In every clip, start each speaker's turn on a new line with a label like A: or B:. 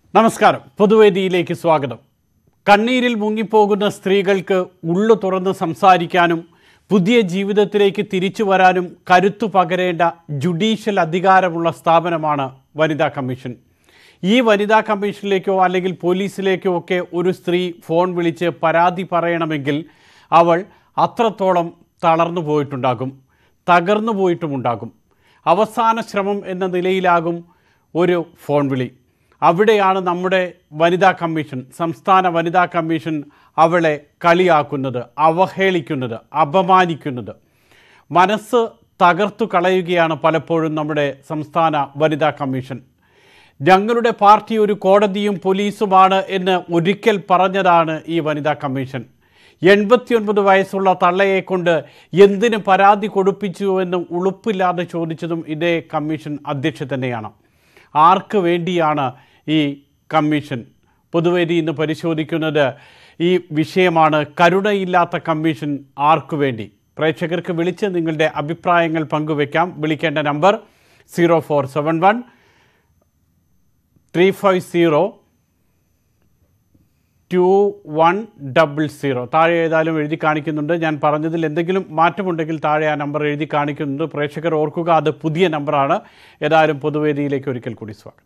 A: നമസ്കാരം പൊതുവേദിയിലേക്ക് സ്വാഗതം കണ്ണീരിൽ മുങ്ങിപ്പോകുന്ന സ്ത്രീകൾക്ക് ഉള്ളു തുറന്ന് സംസാരിക്കാനും പുതിയ ജീവിതത്തിലേക്ക് തിരിച്ചു വരാനും കരുത്തു പകരേണ്ട ജുഡീഷ്യൽ അധികാരമുള്ള സ്ഥാപനമാണ് വനിതാ കമ്മീഷൻ ഈ വനിതാ കമ്മീഷനിലേക്കോ അല്ലെങ്കിൽ പോലീസിലേക്കോ ഒക്കെ ഒരു സ്ത്രീ ഫോൺ വിളിച്ച് പരാതി പറയണമെങ്കിൽ അവൾ അത്രത്തോളം തളർന്നു പോയിട്ടുണ്ടാകും തകർന്നു പോയിട്ടുമുണ്ടാകും അവസാന ശ്രമം എന്ന നിലയിലാകും ഒരു ഫോൺ വിളി അവിടെയാണ് നമ്മുടെ വനിതാ കമ്മീഷൻ സംസ്ഥാന വനിതാ കമ്മീഷൻ അവളെ കളിയാക്കുന്നത് അവഹേളിക്കുന്നത് അപമാനിക്കുന്നത് മനസ്സ് തകർത്തു കളയുകയാണ് പലപ്പോഴും നമ്മുടെ സംസ്ഥാന വനിതാ കമ്മീഷൻ ഞങ്ങളുടെ പാർട്ടി ഒരു കോടതിയും പോലീസുമാണ് എന്ന് ഒരിക്കൽ പറഞ്ഞതാണ് ഈ വനിതാ കമ്മീഷൻ എൺപത്തിയൊൻപത് വയസ്സുള്ള തള്ളയെ കൊണ്ട് എന്തിന് പരാതി കൊടുപ്പിച്ചു എന്ന് ഉളുപ്പില്ലാതെ ചോദിച്ചതും ഇതേ കമ്മീഷൻ അധ്യക്ഷ തന്നെയാണ് ആർക്ക് വേണ്ടിയാണ് ഈ കമ്മീഷൻ പൊതുവേദി ഇന്ന് പരിശോധിക്കുന്നത് ഈ വിഷയമാണ് കരുണയില്ലാത്ത കമ്മീഷൻ ആർക്കു വേണ്ടി പ്രേക്ഷകർക്ക് വിളിച്ച് നിങ്ങളുടെ അഭിപ്രായങ്ങൾ പങ്കുവെക്കാം വിളിക്കേണ്ട number zero four seven one three five zero two one double zero താഴെ ഏതായാലും എഴുതി കാണിക്കുന്നുണ്ട് ഞാൻ പറഞ്ഞതിൽ എന്തെങ്കിലും മാറ്റമുണ്ടെങ്കിൽ താഴെ ആ നമ്പർ എഴുതി കാണിക്കുന്നുണ്ട് പ്രേക്ഷകർ ഓർക്കുക അത് പുതിയ നമ്പറാണ് ഏതായാലും പൊതുവേദിയിലേക്ക് ഒരിക്കൽ കൂടി സ്വാഗതം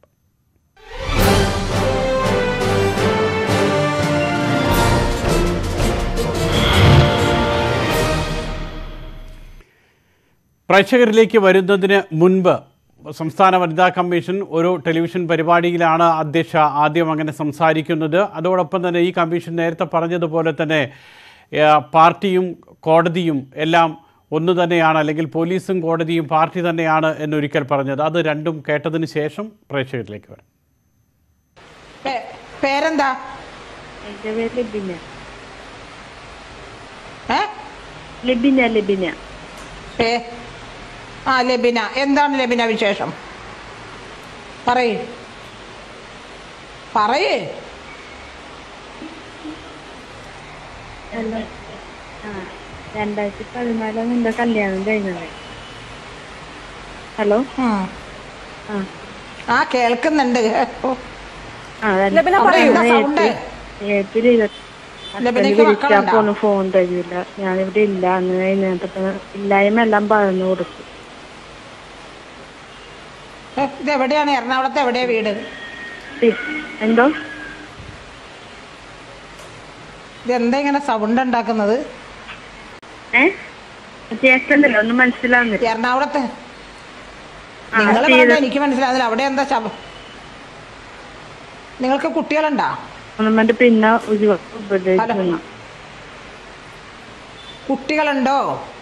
A: പ്രേക്ഷകരിലേക്ക് വരുന്നതിന് മുൻപ് സംസ്ഥാന വനിതാ കമ്മീഷൻ ഒരു ടെലിവിഷൻ പരിപാടിയിലാണ് അധ്യക്ഷ ആദ്യം അങ്ങനെ സംസാരിക്കുന്നത് അതോടൊപ്പം തന്നെ ഈ കമ്മീഷൻ നേരത്തെ പറഞ്ഞതുപോലെ തന്നെ ഏഹ്, പാർട്ടിയും കോടതിയും എല്ലാം ഒന്ന് തന്നെയാണ് അല്ലെങ്കിൽ പോലീസും കോടതിയും പാർട്ടി തന്നെയാണ് എന്നൊരിക്കൽ പറഞ്ഞത് അത് രണ്ടും കേട്ടതിന് ശേഷം പ്രേക്ഷകരിലേക്ക് വരാം
B: പേ- പേരെന്താ
C: എന്റെ പേര് ലബിന
B: ഏ
C: ലബിന ലബിന
B: പേ ആ ലബിന എന്താണ് ലബിന വിശേഷം പറയ് പറയേ
C: അല്ല ആ രണ്ടായിരത്തി പതിനാലാണ് എന്റെ കല്യാണം കഴിഞ്ഞത് ഹലോ ആ
B: ആ കേൾക്കുന്നുണ്ട് ഓ,
C: ആ
B: ലബിന പറയൂ, എന്താ sound?
C: ഏപ്രിൽ ഇരുപത്തി
B: ലബിനയ്ക്ക് മക്കളുണ്ടോ?
C: വിളിച്ചപ്പോ ഫോൺ തരില്ല ഞാനിവിടെ ഇല്ല അന്ന് കഴിഞ്ഞപ്പോ ഇല്ലായ്മ എല്ലാം പറഞ്ഞു കൊടുത്തു
B: ഏ, ഇത് എവിടെയാണ് എറണാകുളത്ത് എവിടെയാ വീട്
C: പി- എന്തോ
B: ഇതെന്താ ഇങ്ങനെ സൗണ്ട് ഉണ്ടാക്കുന്നത്
C: ഏ കേൾക്കുന്നില്ല ഒന്നും മനസ്സിലാവുന്നില്ല
B: എറണാകുളത്ത്
C: ആ,
B: നിങ്ങൾ
C: തീരെ-
B: പറഞ്ഞ എനിക്ക് മനസ്സിലാകുന്നില്ല അവിടെ എന്താ ശബ നിങ്ങൾക്ക് കുട്ടികളുണ്ടോ
C: ഒന്നും വേണ്ട പിന്നെ ഒരു ഉപദേശിക്കുന്നു
B: കുട്ടികളുണ്ടോ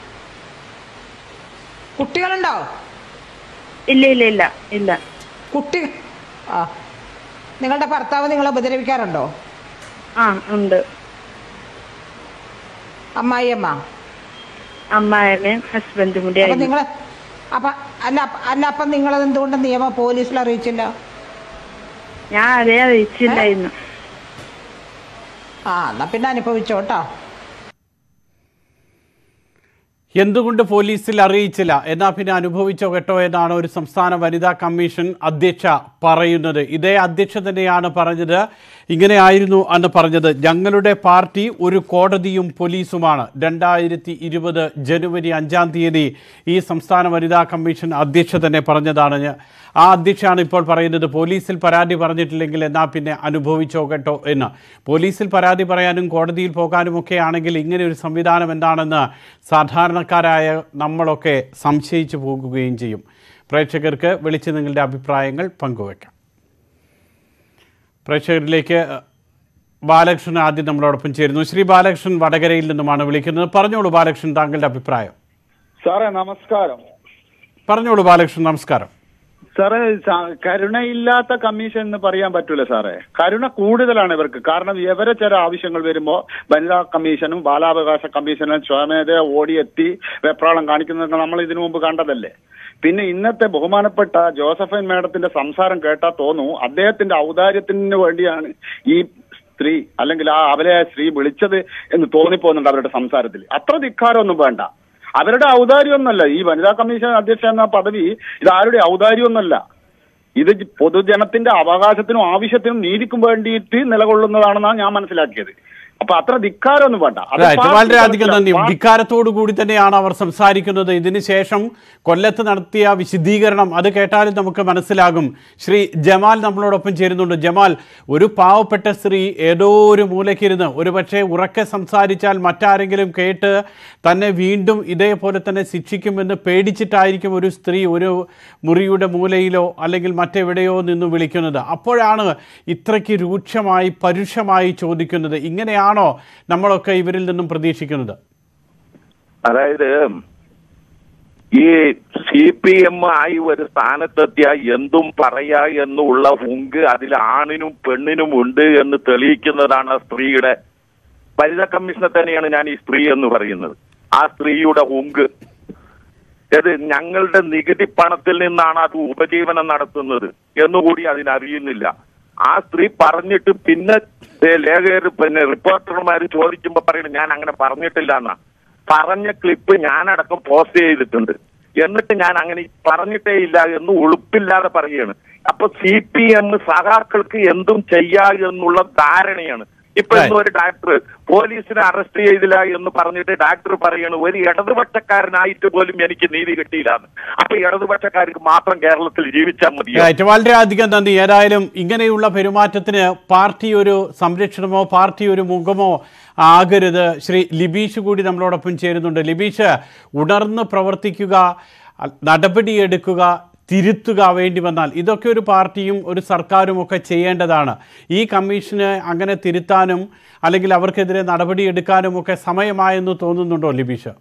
B: കുട്ടികളുണ്ടോ
C: ഇല്ല ഇല്ല ഇല്ല ഇല്ല
B: കുട്ടി ആ നിങ്ങളുടെ ഭർത്താവ് നിങ്ങളെ ഉപദ്രവിക്കാറുണ്ടോ
C: ആ ഉണ്ട്
B: അമ്മായിയമ്മ
C: അമ്മായമ്മയും ഹസ്ബൻഡും കൂടി
B: അപ്പൊ
C: ആയിരുന്നു
B: നിങ്ങൾ അപ്പൊ അല്ല അപ്പ- അല്ല അപ്പം നിങ്ങളത് എന്തുകൊണ്ട് നിയമം പോലീസിൽ അറിയിച്ചില്ല
C: ഞാൻ അതേ അറിയിച്ചില്ലായിരുന്നു
B: ആ എന്നാ പിന്നെ അനുഭവിച്ചോ കേട്ടോ
A: എന്തുകൊണ്ട് പോലീസിൽ അറിയിച്ചില്ല എന്നാ പിന്നെ അനുഭവിച്ചോ കേട്ടോ എന്നാണ് ഒരു സംസ്ഥാന വനിതാ കമ്മീഷൻ അധ്യക്ഷ പറയുന്നത് ഇതേ അധ്യക്ഷ തന്നെയാണ് പറഞ്ഞത് ഇങ്ങനെയായിരുന്നു അന്ന് പറഞ്ഞത് ഞങ്ങളുടെ പാർട്ടി ഒരു കോടതിയും പോലീസുമാണ് രണ്ടായിരത്തി ഇരുപത് ജനുവരി അഞ്ചാം തീയതി ഈ സംസ്ഥാന വനിതാ കമ്മീഷൻ അധ്യക്ഷ തന്നെ പറഞ്ഞതാണ് ഞാൻ- ആ അധ്യക്ഷയാണ് ഇപ്പോൾ പറയുന്നത് പോലീസിൽ പരാതി പറഞ്ഞിട്ടില്ലെങ്കിൽ എന്നാ പിന്നെ അനുഭവിച്ചോ കേട്ടോ എന്ന് പോലീസിൽ പരാതി പറയാനും കോടതിയിൽ പോകാനും ഒക്കെ ആണെങ്കിൽ ഇങ്ങനെ ഒരു സംവിധാനം എന്താണെന്ന് സാധാരണക്കാരായ നമ്മളൊക്കെ സംശയിച്ചു പോകുകയും ചെയ്യും പ്രേക്ഷകർക്ക് വിളിച്ച് നിങ്ങളുടെ അഭിപ്രായങ്ങൾ പങ്കുവെക്കാം പ്രേക്ഷകരിലേക്ക് ബാലകൃഷ്ണൻ ആദ്യം നമ്മളോടൊപ്പം ചേരുന്നു ശ്രീ ബാലകൃഷ്ണൻ വടകരയിൽ നിന്നുമാണ് വിളിക്കുന്നത് പറഞ്ഞോളൂ ബാലകൃഷ്ണൻ താങ്കളുടെ അഭിപ്രായം
D: സാറേ നമസ്കാരം
A: പറഞ്ഞോളൂ ബാലകൃഷ്ണൻ നമസ്കാരം
D: സാറേ സ- കരുണയില്ലാത്ത കമ്മീഷൻ എന്ന് പറയാൻ പറ്റൂല സാറേ കരുണ കൂടുതലാണ് ഇവർക്ക് കാരണം ഇവരെ ചില ആവശ്യങ്ങൾ വരുമ്പോ വനിതാ കമ്മീഷനും ബാലാവകാശ കമ്മീഷനും സ്വമേധ ഓടിയെത്തി വെപ്രാളം കാണിക്കുന്നത് നമ്മൾ ഇതിനു മുമ്പ് കണ്ടതല്ലേ പിന്നെ ഇന്നത്തെ ബഹുമാനപ്പെട്ട ജോസഫൈൻ മേഡത്തിന്റെ സംസാരം കേട്ടാൽ തോന്നുന്നു അദ്ദേഹത്തിന്റെ ഔദാര്യത്തിന് വേണ്ടിയാണ് ഈ സ്ത്രീ അല്ലെങ്കിൽ ആ അബലയായ സ്ത്രീ വിളിച്ചത് എന്ന് തോന്നിപ്പോകുന്നുണ്ട് അവരുടെ സംസാരത്തിൽ അത്ര ധിക്കാരമൊന്നും വേണ്ട അവരുടെ ഔദാര്യമൊന്നുമല്ല ഈ വനിതാ കമ്മീഷൻ അധ്യക്ഷ എന്ന പദവി ഇത് ആരുടെ ഔദാര്യമൊന്നുമല്ല ഇത് പൊതുജനത്തിന്റെ അവകാശത്തിനും ആവശ്യത്തിനും നീതിക്കും വേണ്ടിയിട്ട് നിലകൊള്ളുന്നതാണെന്നാണ് ഞാൻ മനസ്സിലാക്കിയത് അപ്പൊ അത്ര ധിക്കാരമൊന്നും വേണ്ട അത്
A: Right.
D: പാർട്ടി
A: വളരെയധികം നന്ദി
D: പാർട്ടി-
A: ധിക്കാരത്തോടു കൂടി തന്നെയാണ് അവർ സംസാരിക്കുന്നത് ഇതിന് ശേഷം കൊല്ലത്ത് നടത്തിയ വിശദീകരണം അത് കേട്ടാലും നമുക്ക് മനസ്സിലാകും ശ്രീ ജമാൽ നമ്മളോടൊപ്പം ചേരുന്നുണ്ട് ജമാൽ ഒരു പാവപ്പെട്ട സ്ത്രീ ഏതോ ഒരു മൂലയ്ക്കിരുന്ന് ഒരുപക്ഷെ ഉറക്കെ സംസാരിച്ചാൽ മറ്റാരെങ്കിലും കേട്ട് തന്നെ വീണ്ടും ഇതേപോലെ തന്നെ ശിക്ഷിക്കുമെന്ന് പേടിച്ചിട്ടായിരിക്കും ഒരു സ്ത്രീ ഒരു മുറിയുടെ മൂലയിലോ അല്ലെങ്കിൽ മറ്റെവിടെയോ നിന്ന് വിളിക്കുന്നത് അപ്പോഴാണ് ഇത്രയ്ക്ക് രൂക്ഷമായി പരുഷമായി ചോദിക്കുന്നത് ഇങ്ങനെയാണോ നമ്മളൊക്കെ ഇവരിൽ നിന്നും പ്രതീക്ഷിക്കുന്നത്
E: അതായത് ഈ സി പി എം ആയി ഒരു സ്ഥാനത്തെത്തിയ എന്തും പറയാ എന്നുള്ള ഹുങ്ക് അതിൽ ആണിനും പെണ്ണിനും ഉണ്ട് എന്ന് തെളിയിക്കുന്നതാണ് ആ സ്ത്രീയുടെ വനിതാ കമ്മീഷനെ തന്നെയാണ് ഞാൻ ഈ സ്ത്രീ എന്ന് പറയുന്നത് ആ സ്ത്രീയുടെ ഹുങ്ക് ഇത് ഞങ്ങളുടെ നികുതി പണത്തിൽ നിന്നാണ് അത് ഉപജീവനം നടത്തുന്നത് എന്നുകൂടി അതിനറിയുന്നില്ല ആ സ്ത്രീ പറഞ്ഞിട്ട് പിന്നെ ദേ ലേഖകർ പിന്നെ റിപ്പോർട്ടർമാർ ചോദിക്കുമ്പോ പറയുന്നത് ഞാൻ അങ്ങനെ പറഞ്ഞിട്ടില്ല എന്നാ പറഞ്ഞ ക്ലിപ്പ് ഞാനടക്കം പോസ്റ്റ് ചെയ്തിട്ടുണ്ട് എന്നിട്ട് ഞാൻ അങ്ങനെ പറഞ്ഞിട്ടേ ഇല്ല എന്ന് ഉളുപ്പില്ലാതെ പറയുകയാണ് അപ്പൊ സി പി എം സഖാക്കൾക്ക് എന്തും ചെയ്യാ എന്നുള്ള ധാരണയാണ് ഇപ്പൊ ഇന്ന് ഒരു ഡാക്ടർ പോലീസിനെ അറസ്റ്റ് ചെയ്തില്ല എന്ന് പറഞ്ഞിട്ട് ഡാക്ടർ പറയാണ് ഒരു ഇടതുപക്ഷക്കാരനായിട്ട് പോലും എനിക്ക് നീതി കിട്ടിയില്ല എന്ന് അപ്പൊ ഇടതുപക്ഷക്കാർക്ക് മാത്രം കേരളത്തിൽ ജീവിച്ചാൽ മതി
A: റൈറ്റ് വളരെയധികം നന്ദി ഏതായാലും ഇങ്ങനെയുള്ള പെരുമാറ്റത്തിന് പാർട്ടി ഒരു സംരക്ഷണമോ പാർട്ടി ഒരു മുഖമോ ആകരുത് ശ്രീ ലിബീഷ് കൂടി നമ്മളോടൊപ്പം ചേരുന്നുണ്ട് ലിബീഷ് ഉണർന്ന് പ്രവർത്തിക്കുക അ- നടപടിയെടുക്കുക തിരുത്തുക വേണ്ടി വന്നാൽ ഇതൊക്കെ ഒരു പാർട്ടിയും ഒരു സർക്കാരും ഒക്കെ ചെയ്യേണ്ടതാണ് ഈ കമ്മീഷന് അങ്ങനെ തിരുത്താനും അല്ലെങ്കിൽ അവർക്കെതിരെ നടപടിയെടുക്കാനും ഒക്കെ സമയമായെന്ന് തോന്നുന്നുണ്ടോ ലിബീഷ്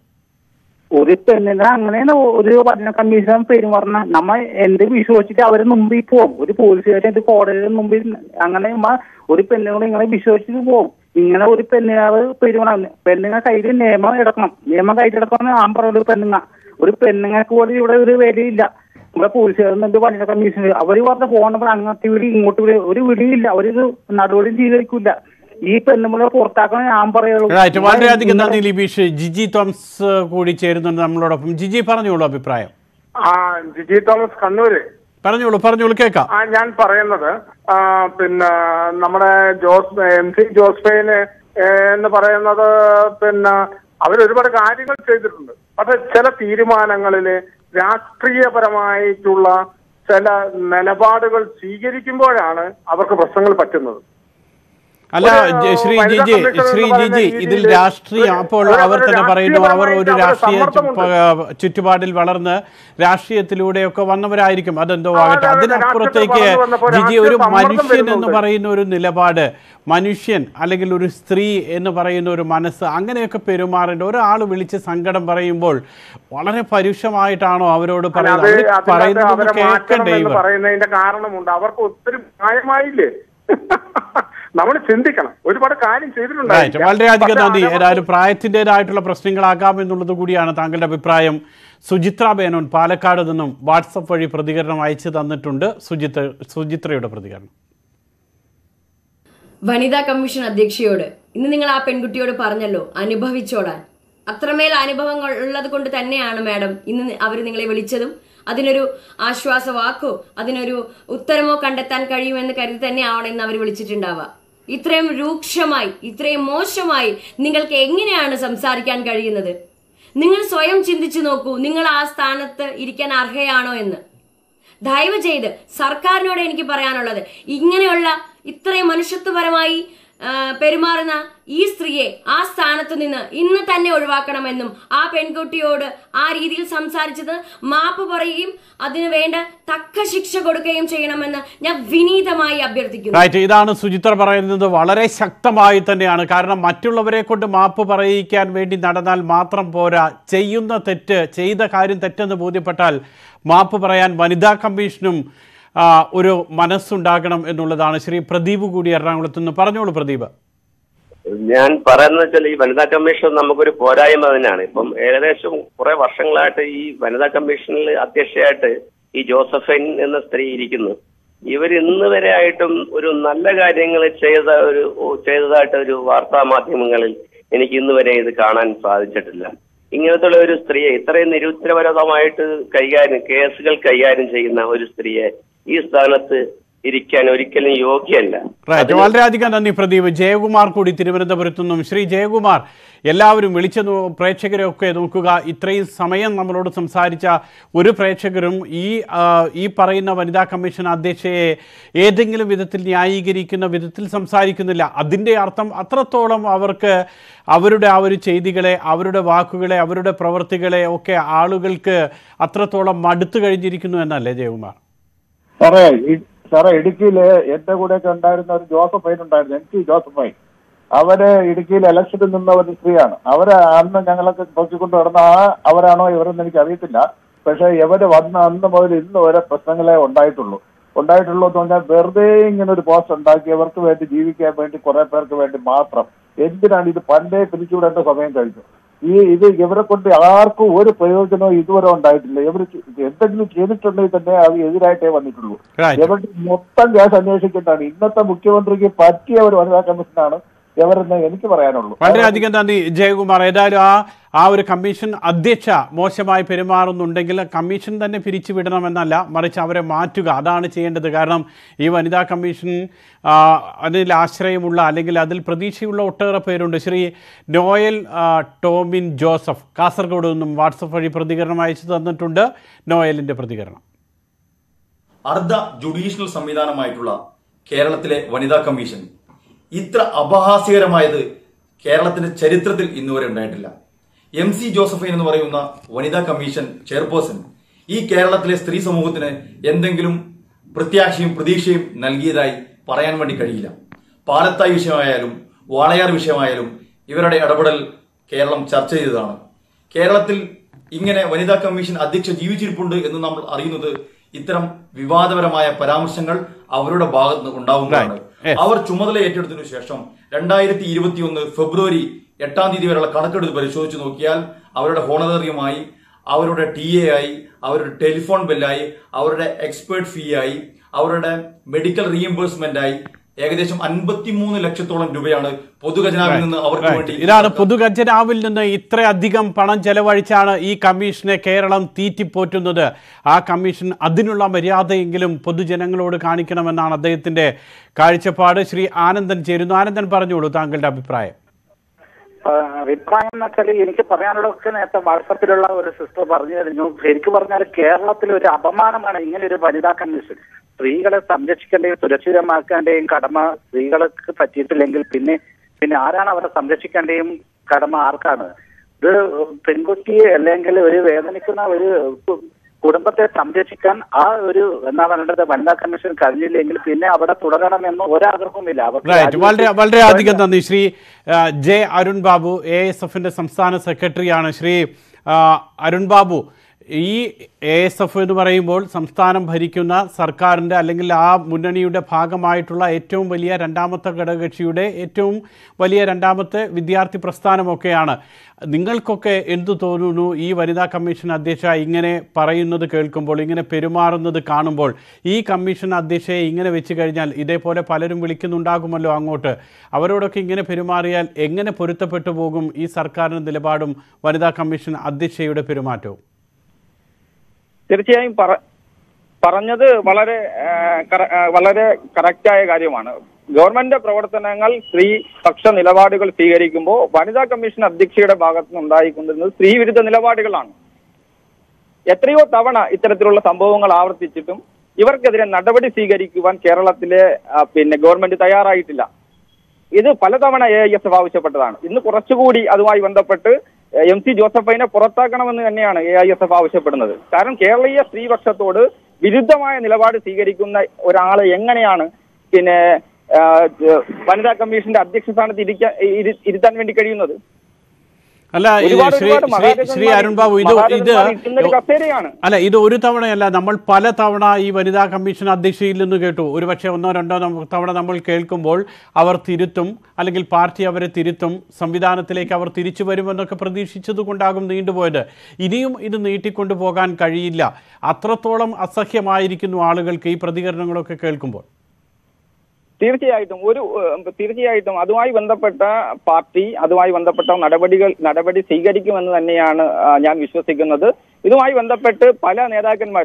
F: ഒരു പെണ്ണിനെ അങ്ങനെയാണ് ഒരു ഭരണ കമ്മീഷൻ പെരുമാറുന്ന നമ്മ എന്ത് വിശ്വസിച്ചിട്ട് അവര് മുമ്പിൽ പോകും ഒരു പോലീസുകാരെ ഇത് കോടതിയുടെ മുമ്പിൽ അങ്ങനെ നമ്മ ഒരു പെണ്ണുങ്ങളെ ഇങ്ങനെ വിശ്വസിച്ചിട്ട് പോകും ഇങ്ങനെ ഒരു പെണ്ണുങ്ങൾ പെരുമാറാൻ പെണ്ണുങ്ങ കയ്യിൽ നിയമം എടുക്കണം നിയമം കയ്യിലെടുക്കണം ഞാൻ പറയുന്നത് പെണ്ണുങ്ങ ഒരു പെണ്ണുങ്ങൾക്ക് പോലും ഇവിടെ ഒരു വിലയില്ല ഇവിടെ പോലീസുകാരുന്നുണ്ട് ഭരണ കമ്മീഷൻ അവര് പറഞ്ഞ പോകണപ്പോൾ അങ്ങോട്ട് വിളി ഇങ്ങോട്ട് വിളി ഒരു വിളിയില്ല അവരൊരു നടപടി സ്വീകരിക്കില്ല ഈ പെണ്ണുങ്ങളെ പുറത്താക്കണം ഞാൻ പറയുള്ളൂ
A: റൈറ്റ് വളരെയധികം നന്ദി ലിബീഷ് ജിജി തോമസ് കൂടി ചേരുന്നുണ്ട് നമ്മളോടൊപ്പം ജിജി പറഞ്ഞോളൂ അഭിപ്രായം
G: ആ ജിജി തോമസ് കണ്ണൂര്
A: പറഞ്ഞോളൂ പറഞ്ഞോളൂ കേൾക്കാം
G: ആ ഞാൻ പറയുന്നത് ആ, പിന്നെ നമ്മുടെ ജോസ് എം സി ജോസ്ഫൈന് എന്ന് പറയുന്നത് പിന്നെ അവരൊരുപാട് കാര്യങ്ങൾ ചെയ്തിട്ടുണ്ട് പക്ഷെ ചില തീരുമാനങ്ങളില് രാഷ്ട്രീയപരമായിട്ടുള്ള ചില നിലപാടുകൾ സ്വീകരിക്കുമ്പോഴാണ് അവർക്ക് പ്രശ്നങ്ങൾ പറ്റുന്നത്
A: അല്ല
G: ഒരു,
A: ജ- ശ്രീ
G: വനിതാ
A: ജിജി
G: കമ്മീഷൻ
A: ശ്രീ
G: എന്ന്
A: ജിജി
G: പറയുന്ന
A: ഇതിൽ
G: രീതിയില്
A: രാഷ്ട്രീയം അപ്പോൾ
G: ഒരു-
A: അവർ
G: ഒരു
A: തന്നെ പറയുന്നു അവർ ഒരു
G: രാഷ്ട്രീയപരമായിട്ട്
A: രാഷ്ട്രീയ
G: അവർക്ക് സമ്മർദ്ദമുണ്ട്.
A: ചുപ്പ- ചുറ്റുപാടിൽ വളർന്ന് രാഷ്ട്രീയത്തിലൂടെയൊക്കെ വന്നവരായിരിക്കും അതെന്തോ
G: ആ,
A: ആകട്ടെ
G: അതെ, അതെ,
A: അതിനപ്പുറത്തേക്ക്
G: രാഷ്ട്രീയത്തിൽ വന്നപ്പോൾ
A: ജിജി ഒരു
G: രാഷ്ട്രീയ സമ്മർദ്ദം
A: മനുഷ്യൻ എന്ന്
G: വരുന്നുണ്ട്.
A: പറയുന്ന ഒരു നിലപാട് മനുഷ്യൻ അല്ലെങ്കിൽ ഒരു സ്ത്രീ എന്ന് പറയുന്ന ഒരു മനസ്സ് അങ്ങനെയൊക്കെ പെരുമാറേണ്ട ഒരാൾ വിളിച്ച് സങ്കടം പറയുമ്പോൾ വളരെ പരുഷമായിട്ടാണോ അവരോട്
G: അല്ല,
A: പറയുന്നത്
G: അത്
A: അവർ
G: അതിനകത്ത്
A: പറയുന്നത്
G: അവരെ മാറ്റണം
A: കേൾക്കണ്ടേ
G: എന്ന്
A: ഇവർ
G: പറയുന്നതിന്റെ കാരണമുണ്ട് അവർക്ക് ഒത്തിരി പ്രായമായില്ലേ നമ്മൾ ചിന്തിക്കണം ഒരുപാട് കാര്യം
A: റൈറ്റ്
G: ചെയ്തിട്ടുണ്ടായിരിക്കാം.
A: വളരെയധികം
G: പക്ഷേ
A: നന്ദി
G: അതവർക്ക്
A: ഏതായാലും പ്രായത്തിൻ്റെതായിട്ടുള്ള പ്രശ്നങ്ങളാകാം എന്നുള്ളത് കൂടിയാണ് താങ്കളുടെ അഭിപ്രായം സുചിത്ര മേനോൻ പാലക്കാട് നിന്നും വാട്സപ്പ് വഴി പ്രതികരണം അയച്ചു തന്നിട്ടുണ്ട് സുചിത്ര സുചിത്രയുടെ പ്രതികരണം
H: വനിതാ കമ്മീഷൻ അധ്യക്ഷയോട് ഇന്ന് നിങ്ങൾ ആ പെൺകുട്ടിയോട് പറഞ്ഞല്ലോ അനുഭവിച്ചോടാൻ അത്രമേൽ അനുഭവങ്ങൾ ഉള്ളത് കൊണ്ട് തന്നെയാണ് മാഡം ഇന്ന് അവർ നിങ്ങളെ വിളിച്ചതും അതിനൊരു ആശ്വാസ വാക്കോ അതിനൊരു ഉത്തരമോ കണ്ടെത്താൻ കഴിയുമെന്ന് കരുതി തന്നെയാണ് ഇന്ന് അവർ വിളിച്ചിട്ടുണ്ടാവുക ഇത്രയും രൂക്ഷമായി ഇത്രയും മോശമായി നിങ്ങൾക്ക് എങ്ങനെയാണ് സംസാരിക്കാൻ കഴിയുന്നത് നിങ്ങൾ സ്വയം ചിന്തിച്ചു നോക്കൂ നിങ്ങൾ ആ സ്ഥാനത്ത് ഇരിക്കാൻ അർഹയാണോ എന്ന് ദയവ് ചെയ്ത് സർക്കാരിനോട് എനിക്ക് പറയാനുള്ളത് ഇങ്ങനെയുള്ള ഇത്രയും മനുഷ്യത്വപരമായി ആ, പെരുമാറുന്ന ഈ സ്ത്രീയെ ആ സ്ഥാനത്ത് നിന്ന് ഇന്ന് തന്നെ ഒഴിവാക്കണമെന്നും ആ പെൺകുട്ടിയോട് ആ രീതിയിൽ സംസാരിച്ചത് മാപ്പ് പറയുകയും അതിന് വേണ്ട തക്ക ശിക്ഷ കൊടുക്കുകയും ചെയ്യണമെന്ന് ഞാൻ വിനീതമായി അഭ്യർത്ഥിക്കുന്നു
A: റൈറ്റ് ഇതാണ് സുചിത്ര പറയുന്നത് വളരെ ശക്തമായി തന്നെയാണ് കാരണം മറ്റുള്ളവരെ കൊണ്ട് മാപ്പ് പറയിക്കാൻ വേണ്ടി നടന്നാൽ മാത്രം പോരാ ചെയ്യുന്ന തെറ്റ് ചെയ്ത കാര്യം തെറ്റെന്ന് ബോധ്യപ്പെട്ടാൽ മാപ്പ് പറയാൻ വനിതാ കമ്മീഷനും ആ, ഒരു മനസ്സുണ്ടാകണം എന്നുള്ളതാണ് ശ്രീ പ്രദീപ് കൂടി എറണാകുളത്ത് നിന്ന് പറഞ്ഞോളൂ പ്രദീപ്
I: ഞാൻ പറയുന്നത് വെച്ചാൽ ഈ വനിതാ കമ്മീഷൻ നമുക്കൊരു പോരായ്മ തന്നെയാണ് ഇപ്പം ഏകദേശം കുറെ വർഷങ്ങളായിട്ട് ഈ വനിതാ കമ്മീഷനിൽ അധ്യക്ഷയായിട്ട് ഈ ജോസഫൈൻ എന്ന സ്ത്രീ ഇരിക്കുന്നു ഇവർ ഇന്ന് വരെ ആയിട്ടും ഒരു നല്ല കാര്യങ്ങൾ ചെയ്ത ഒരു ചെയ്തതായിട്ട് ഒരു വാർത്താ മാധ്യമങ്ങളിൽ എനിക്ക് ഇന്ന് വരെ ഇത് കാണാൻ സാധിച്ചിട്ടില്ല ഇങ്ങനത്തുള്ള ഒരു സ്ത്രീയെ ഇത്രയും നിരുത്തരപരമായിട്ട് കൈകാര്യം കേസുകൾ കൈകാര്യം ചെയ്യുന്ന ഒരു സ്ത്രീയെ ഈ സ്ഥാനത്ത് ഇരിക്കാൻ ഒരിക്കലും യോഗ്യല്ല
A: റൈറ്റ് വളരെയധികം നന്ദി പ്രദീപ് ജയകുമാർ കൂടി തിരുവനന്തപുരത്തു നിന്നും ശ്രീ ജയകുമാർ എല്ലാവരും വിളിച്ചു നോ- പ്രേക്ഷകരെ ഒക്കെ നോക്കുക ഇത്രയും സമയം നമ്മളോട് സംസാരിച്ച ഒരു പ്രേക്ഷകരും ഈ ആ, ഈ പറയുന്ന വനിതാ കമ്മീഷൻ അധ്യക്ഷയെ ഏതെങ്കിലും വിധത്തിൽ ന്യായീകരിക്കുന്ന വിധത്തിൽ സംസാരിക്കുന്നില്ല അതിൻ്റെ അർത്ഥം അത്രത്തോളം അവർക്ക് അവരുടെ ആ ഒരു ചെയ്തികളെ അവരുടെ വാക്കുകളെ അവരുടെ പ്രവൃത്തികളെ ഒക്കെ ആളുകൾക്ക് അത്രത്തോളം മടുത്തു കഴിഞ്ഞിരിക്കുന്നു എന്നല്ലേ ജയകുമാർ
J: സാറേ ഇ- സാറേ ഇടുക്കിയില് എന്റെ കൂടെ ഒക്കെ ഉണ്ടായിരുന്ന ഒരു ജോസഫൈൻ ഉണ്ടായിരുന്നു എം ടി ജോസഫൈൻ അവര് ഇടുക്കിയിൽ ഇലക്ഷനിൽ നിന്ന ഒരു സ്ത്രീയാണ് അവര് അന്ന് ഞങ്ങളൊക്കെ നോക്കിക്കൊണ്ട് നടന്ന ആ അവരാണോ ഇവരെന്ന് എനിക്ക് അറിയത്തില്ല പക്ഷെ ഇവര് വന്ന അന്ന് മുതൽ ഇന്ന് വരെ പ്രശ്നങ്ങളെ ഉണ്ടായിട്ടുള്ളൂ ഉണ്ടായിട്ടുള്ളൂ എന്ന് പറഞ്ഞാൽ വെറുതെ ഇങ്ങനെ ഒരു പോസ്റ്റ് ഉണ്ടാക്കി അവർക്ക് വേണ്ടി ജീവിക്കാൻ വേണ്ടി കുറെ പേർക്ക് വേണ്ടി മാത്രം എന്തിനാണ് ഇത് പണ്ടേ പിരിച്ചുവിടേണ്ട സമയം കഴിഞ്ഞു ഈ ഇത് ഇവരെ കൊണ്ട് ആർക്കും ഒരു പ്രയോജനവും ഇതുവരെ ഉണ്ടായിട്ടില്ല ഇവർ എന്തെങ്കിലും ചെയ്തിട്ടുണ്ടെങ്കിൽ തന്നെ അത് എതിരായിട്ടേ വന്നിട്ടുള്ളൂ
A: Right.
J: ഇവരുടെ മൊത്തം കേസ് അന്വേഷിക്കേണ്ടതാണ് ഇന്നത്തെ മുഖ്യമന്ത്രിക്ക് പറ്റിയ ഒരു വനിതാ കമ്മീഷനാണ് ഇവരെന്ന് എനിക്ക് പറയാനുള്ളൂ
A: വളരെയധികം നന്ദി ജയകുമാർ ഏതായാലും ആ ആ ഒരു കമ്മീഷൻ അധ്യക്ഷ മോശമായി പെരുമാറുന്നുണ്ടെങ്കിൽ കമ്മീഷൻ തന്നെ പിരിച്ചുവിടണമെന്നല്ല മറിച്ച് അവരെ മാറ്റുക അതാണ് ചെയ്യേണ്ടത് കാരണം ഈ വനിതാ കമ്മീഷൻ ആ, അതിൽ ആശ്രയമുള്ള അല്ലെങ്കിൽ അതിൽ പ്രതീക്ഷയുള്ള ഒട്ടേറെ പേരുണ്ട് ശ്രീ നോയൽ ആ, ടോമിൻ ജോസഫ് കാസർഗോഡ് നിന്നും വാട്സപ്പ് വഴി പ്രതികരണം അയച്ചു തന്നിട്ടുണ്ട് നോയലിൻ്റെ പ്രതികരണം
K: അർദ്ധ ജുഡീഷ്യൽ സംവിധാനമായിട്ടുള്ള കേരളത്തിലെ വനിതാ കമ്മീഷൻ ഇത്ര അപഹാസ്യകരമായത് കേരളത്തിന്റെ ചരിത്രത്തിൽ ഇന്നുവരെ ഉണ്ടായിട്ടില്ല എം സി ജോസഫൈൻ എന്ന് പറയുന്ന വനിതാ കമ്മീഷൻ ചെയർപേഴ്സൺ ഈ കേരളത്തിലെ സ്ത്രീ സമൂഹത്തിന് എന്തെങ്കിലും പ്രത്യാശയും പ്രതീക്ഷയും നൽകിയതായി പറയാൻ വേണ്ടി കഴിയില്ല പാലത്തായി വിഷയമായാലും വാളയാർ വിഷയമായാലും ഇവരുടെ ഇടപെടൽ കേരളം ചർച്ച ചെയ്തതാണ് കേരളത്തിൽ ഇങ്ങനെ വനിതാ കമ്മീഷൻ അധ്യക്ഷ ജീവിച്ചിരിപ്പുണ്ട് എന്ന് നമ്മൾ അറിയുന്നത് ഇത്തരം വിവാദപരമായ പരാമർശങ്ങൾ അവരുടെ ഭാഗത്ത് നിന്ന് ഉണ്ടാവുന്നതാണ്
A: Yes.
K: അവർ ചുമതല ഏറ്റെടുത്തതിനു ശേഷം രണ്ടായിരത്തി ഇരുപത്തിയൊന്ന് ഫെബ്രുവരി എട്ടാം തീയതി വരെയുള്ള കണക്കെടുത്ത് പരിശോധിച്ച് നോക്കിയാൽ അവരുടെ ഹോണറേറിയമായി അവരുടെ ടി എ ആയി അവരുടെ ടെലിഫോൺ ബില്ലായി അവരുടെ എക്സ്പേർട്ട് ഫീ ആയി അവരുടെ മെഡിക്കൽ റീഎംബേഴ്സ്മെന്റ് ആയി ഏകദേശം അൻപത്തിമൂന്ന് ലക്ഷത്തോളം രൂപയാണ് പൊതുഖജനാവിൽ നിന്ന് അവർക്ക്
A: Right.
K: വേണ്ടി
A: ഇതാണ് പൊതുഖജനാവിൽ നിന്ന് ഇത്രയധികം പണം ചെലവഴിച്ചാണ് ഈ കമ്മീഷനെ കേരളം തീറ്റിപ്പോറ്റുന്നത് ആ കമ്മീഷൻ അതിനുള്ള മര്യാദയെങ്കിലും പൊതുജനങ്ങളോട് കാണിക്കണമെന്നാണ് അദ്ദേഹത്തിന്റെ കാഴ്ചപ്പാട് ശ്രീ ആനന്ദൻ ചേരുന്നു ആനന്ദൻ പറഞ്ഞോളൂ താങ്കളുടെ അഭിപ്രായം
F: ആ, അഭിപ്രായം എന്ന് വെച്ചാൽ എനിക്ക് പറയാനുള്ളതൊക്കെ നേരത്തെ വാട്സപ്പിലുള്ള ഒരു സിസ്റ്റർ പറഞ്ഞു കഴിഞ്ഞു ശരിക്കും പറഞ്ഞാൽ കേരളത്തിൽ ഒരു അപമാനമാണ് ഇങ്ങനെ ഒരു വനിതാ കമ്മീഷൻ സ്ത്രീകളെ സംരക്ഷിക്കേണ്ടയും സുരക്ഷിതമാക്കേണ്ടയും കടമ സ്ത്രീകൾക്ക് പറ്റിയിട്ടില്ലെങ്കിൽ പിന്നെ പിന്നെ ആരാണ് അവരെ സംരക്ഷിക്കേണ്ടയും കടമ ആർക്കാണ് ഇത് പെൺകുട്ടിയെ അല്ലെങ്കിൽ ഒരു വേദനിക്കുന്ന ഒരു കു- കുടുംബത്തെ സംരക്ഷിക്കാൻ ആ ഒരു എന്താ പറയേണ്ടത് വനിതാ കമ്മീഷൻ കഴിഞ്ഞില്ലെങ്കിൽ പിന്നെ അവിടെ തുടരണമെന്ന് ഒരാഗ്രഹവുമില്ല അവർക്ക്
A: റൈറ്റ് വളരെ
F: രാജ്യത്ത്
A: വളരെ അധികം നന്ദി ശ്രീ ആ, J Arun Babu A S എഫിന്റെ സംസ്ഥാന സെക്രട്ടറിയാണ് ശ്രീ ആ, അരുൺ ബാബു ഈ എ എസ് എഫ് എന്ന് പറയുമ്പോൾ സംസ്ഥാനം ഭരിക്കുന്ന സർക്കാരിൻ്റെ അല്ലെങ്കിൽ ആ മുന്നണിയുടെ ഭാഗമായിട്ടുള്ള ഏറ്റവും വലിയ രണ്ടാമത്തെ ഘടകകക്ഷിയുടെ ഏറ്റവും വലിയ രണ്ടാമത്തെ വിദ്യാർത്ഥി പ്രസ്ഥാനമൊക്കെയാണ് നിങ്ങൾക്കൊക്കെ എന്തു തോന്നുന്നു ഈ വനിതാ കമ്മീഷൻ അധ്യക്ഷ ഇങ്ങനെ പറയുന്നത് കേൾക്കുമ്പോൾ ഇങ്ങനെ പെരുമാറുന്നത് കാണുമ്പോൾ ഈ കമ്മീഷൻ അധ്യക്ഷയെ ഇങ്ങനെ വെച്ച് കഴിഞ്ഞാൽ ഇതേപോലെ പലരും വിളിക്കുന്നുണ്ടാകുമല്ലോ അങ്ങോട്ട് അവരോടൊക്കെ ഇങ്ങനെ പെരുമാറിയാൽ എങ്ങനെ പൊരുത്തപ്പെട്ടു പോകും ഈ സർക്കാരിൻ്റെ നിലപാടും വനിതാ കമ്മീഷൻ അധ്യക്ഷയുടെ പെരുമാറ്റവും
L: തീർച്ചയായും പറ പറഞ്ഞത് വളരെ ആ, കറ- ആ, വളരെ കറക്റ്റായ കാര്യമാണ് ഗവൺമെന്റ് പ്രവർത്തനങ്ങൾ സ്ത്രീ പക്ഷ നിലപാടുകൾ സ്വീകരിക്കുമ്പോൾ വനിതാ കമ്മീഷൻ അധ്യക്ഷയുടെ ഭാഗത്ത് നിന്ന് ഉണ്ടായിക്കൊണ്ടിരുന്നത് സ്ത്രീ വിരുദ്ധ നിലപാടുകളാണ് എത്രയോ തവണ ഇത്തരത്തിലുള്ള സംഭവങ്ങൾ ആവർത്തിച്ചിട്ടും ഇവർക്കെതിരെ നടപടി സ്വീകരിക്കുവാൻ കേരളത്തിലെ ആ, പിന്നെ ഗവൺമെന്റ് തയ്യാറായിട്ടില്ല ഇത് പലതവണ എ ഐ എസ് എഫ് ആവശ്യപ്പെട്ടതാണ് ഇന്ന് കുറച്ചുകൂടി അതുമായി ബന്ധപ്പെട്ട് എം സി ജോസഫൈനെ പുറത്താക്കണമെന്ന് തന്നെയാണ് എ ഐ എസ് എഫ് ആവശ്യപ്പെടുന്നത് കാരണം കേരളീയ സ്ത്രീപക്ഷത്തോട് വിരുദ്ധമായ നിലപാട് സ്വീകരിക്കുന്ന ഒരാളെ എങ്ങനെയാണ് പിന്നെ ആ, വനിതാ കമ്മീഷന്റെ അധ്യക്ഷ സ്ഥാനത്ത് ഇരിക്കാൻ ഇരി- ഇരുത്താൻ വേണ്ടി കഴിയുന്നത്
A: അല്ല ഇത്
L: ഒരുപാട്
A: ശ്രീ
L: ഒരുപാട്
A: ശ്രീ ശ്രീ അരുൺ ബാബു ഇത് ഇത്
L: മഹാരഥന്മാർ ഇരിക്കുന്ന ഒരു കസേരയാണ്
A: അല്ല ഇത് ഒരു തവണയല്ല നമ്മൾ പല തവണ ഈ വനിതാ കമ്മീഷൻ അധ്യക്ഷയിൽ നിന്ന് കേട്ടു ഒരുപക്ഷെ ഒന്നോ രണ്ടോ നമ്മ- തവണ നമ്മൾ കേൾക്കുമ്പോൾ അവർ തിരുത്തും അല്ലെങ്കിൽ പാർട്ടി അവരെ തിരുത്തും സംവിധാനത്തിലേക്ക് അവർ തിരിച്ചു വരുമെന്നൊക്കെ പ്രതീക്ഷിച്ചത് കൊണ്ടാകും നീണ്ടുപോയത് ഇനിയും ഇത് നീട്ടിക്കൊണ്ടു പോകാൻ കഴിയില്ല അത്രത്തോളം അസഹ്യമായിരിക്കുന്നു ആളുകൾക്ക് ഈ പ്രതികരണങ്ങളൊക്കെ കേൾക്കുമ്പോൾ
L: തീർച്ചയായിട്ടും ഒരു ഏഹ്, തീർച്ചയായിട്ടും അതുമായി ബന്ധപ്പെട്ട പാർട്ടി അതുമായി ബന്ധപ്പെട്ട നടപടികൾ നടപടി സ്വീകരിക്കുമെന്ന് തന്നെയാണ് ആ, ഞാൻ വിശ്വസിക്കുന്നത് ഇതുമായി ബന്ധപ്പെട്ട് പല നേതാക്കന്മാരും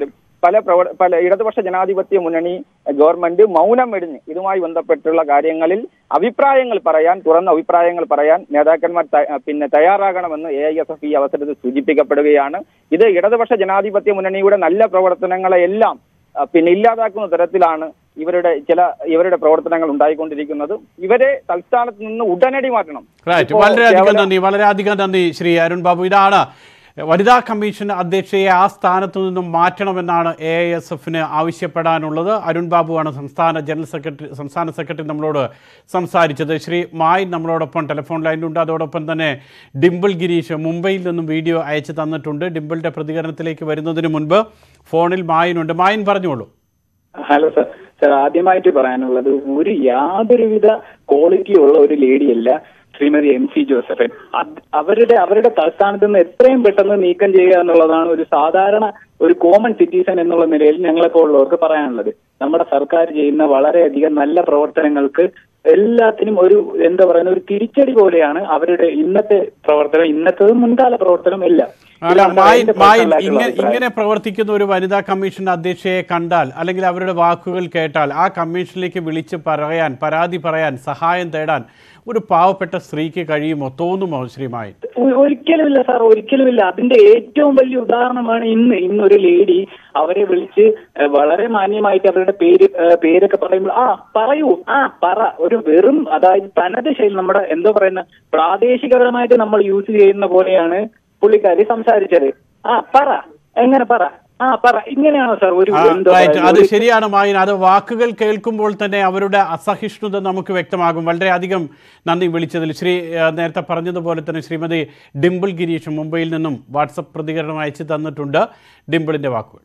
L: പല പ്രവ പല ഇടതുപക്ഷ ജനാധിപത്യ മുന്നണി ഗവൺമെന്റ് മൗനം വെടിഞ്ഞ് ഇതുമായി ബന്ധപ്പെട്ടുള്ള കാര്യങ്ങളിൽ അഭിപ്രായങ്ങൾ പറയാൻ തുറന്ന അഭിപ്രായങ്ങൾ പറയാൻ നേതാക്കന്മാർ ത- പിന്നെ തയ്യാറാകണമെന്ന് എ ഐ എസ് എഫ് ഈ അവസരത്തിൽ സൂചിപ്പിക്കപ്പെടുകയാണ് ഇത് ഇടതുപക്ഷ ജനാധിപത്യ മുന്നണിയുടെ നല്ല പ്രവർത്തനങ്ങളെ എല്ലാം ആ, പിന്നെ ഇല്ലാതാക്കുന്ന തരത്തിലാണ് ഇവരുടെ ചില ഇവരുടെ പ്രവർത്തനങ്ങൾ ഉണ്ടായിക്കൊണ്ടിരിക്കുന്നത് ഇവരെ തൽസ്ഥാനത്ത് നിന്ന് ഉടനടി മാറ്റണം
A: റൈറ്റ്
L: ഇപ്പോ
A: വളരെയധികം
L: കേവലം-
A: നന്ദി വളരെയധികം നന്ദി ശ്രീ അരുൺ ബാബു ഇതാണ് വനിതാ കമ്മീഷൻ അധ്യക്ഷയെ ആ സ്ഥാനത്തു നിന്നും മാറ്റണമെന്നാണ് എ ഐ എസ് എഫിന് ആവശ്യപ്പെടാനുള്ളത് അരുൺ ബാബുവാണ് സംസ്ഥാന ജനറൽ സെക്രട്ടറി സംസ്ഥാന സെക്രട്ടറി നമ്മളോട് സംസാരിച്ചത് ശ്രീ മായി നമ്മളോടൊപ്പം ടെലിഫോൺ ലൈനിലുണ്ട് അതോടൊപ്പം തന്നെ ഡിംപിൾ ഗിരീഷ് മുംബൈയിൽ നിന്നും വീഡിയോ അയച്ചു തന്നിട്ടുണ്ട് ഡിംപിളിന്റെ പ്രതികരണത്തിലേക്ക് വരുന്നതിന് മുൻപ് ഫോണിൽ മായിനുണ്ട് മായിൻ പറഞ്ഞോളൂ
M: ഹലോ സർ സർ ആദ്യമായിട്ട് പറയാനുള്ളത് ഒരു യാതൊരുവിധ ക്വാളിറ്റി ഉള്ള ഒരു ലേഡിയല്ല ശ്രീമതി എം സി ജോസഫൻ അത് അവരുടെ അവരുടെ തലസ്ഥാനത്ത് നിന്ന് എത്രയും പെട്ടെന്ന് നീക്കം ചെയ്യുക എന്നുള്ളതാണ് ഒരു സാധാരണ ഒരു കോമൺ സിറ്റിസൺ എന്നുള്ള നിലയിൽ ഞങ്ങളെപ്പോൾ ഉള്ളവർക്ക് പറയാനുള്ളത് നമ്മുടെ സർക്കാർ ചെയ്യുന്ന വളരെയധികം നല്ല പ്രവർത്തനങ്ങൾക്ക് എല്ലാത്തിനും ഒരു എന്താ പറയുന്ന ഒരു തിരിച്ചടി പോലെയാണ് അവരുടെ ഇന്നത്തെ പ്രവർത്തനം ഇന്നത്തതും മുൻകാല പ്രവർത്തനം എല്ലാം
A: അല്ല
M: ഇതാണ്
A: മായിൻ
M: എന്റെ
A: മായിൻ
M: personal ആയിട്ടുള്ള
A: ഇങ്ങനെ
M: അഭിപ്രായം.
A: ഇങ്ങനെ പ്രവർത്തിക്കുന്ന ഒരു വനിതാ കമ്മീഷൻ അധ്യക്ഷയെ കണ്ടാൽ അല്ലെങ്കിൽ അവരുടെ വാക്കുകൾ കേട്ടാൽ ആ കമ്മീഷനിലേക്ക് വിളിച്ച് പറയാൻ പരാതി പറയാൻ സഹായം തേടാൻ ഒരു പാവപ്പെട്ട സ്ത്രീക്ക് കഴിയുമോ തോന്നുമോ ശ്രീ മായിൻ
M: ഒ- ഒരിക്കലുമില്ല സാർ ഒരിക്കലുമില്ല അതിന്റെ ഏറ്റവും വലിയ ഉദാഹരണമാണ് ഇന്ന് ഇന്നൊരു ലേഡി അവരെ വിളിച്ച് ഏഹ്, വളരെ മാന്യമായിട്ട് അവരുടെ പേര് ഏഹ്, പേരൊക്കെ പറയുമ്പോൾ ആ പറയൂ ആ പറ ഒരു വെറും അതായത് തനത് ശൈലി നമ്മുടെ എന്താ പറയുന്ന പ്രാദേശികപരമായിട്ട് നമ്മൾ യൂസ് ചെയ്യുന്ന പോലെയാണ് പുള്ളിക്കാരി സംസാരിച്ചത് ആ പറ എങ്ങനെ പറ ആ പറ ഇങ്ങനെയാണോ സാർ ഒരു
A: ആ,
M: എന്താ
A: റൈറ്റ്
M: പറയുക,
A: അത്
M: ഒരു-
A: ശരിയാണ് മായിൻ അത് വാക്കുകൾ കേൾക്കുമ്പോൾ തന്നെ അവരുടെ അസഹിഷ്ണുത നമുക്ക് വ്യക്തമാകും വളരെയധികം നന്ദി വിളിച്ചതിൽ ശ്രീ ആ, നേരത്തെ പറഞ്ഞതുപോലെ തന്നെ ശ്രീമതി ഡിംപിൾ ഗിരീഷ് മുംബൈയിൽ നിന്നും വാട്സപ്പ് പ്രതികരണം അയച്ചു തന്നിട്ടുണ്ട് ഡിംപിളിന്റെ വാക്കുകൾ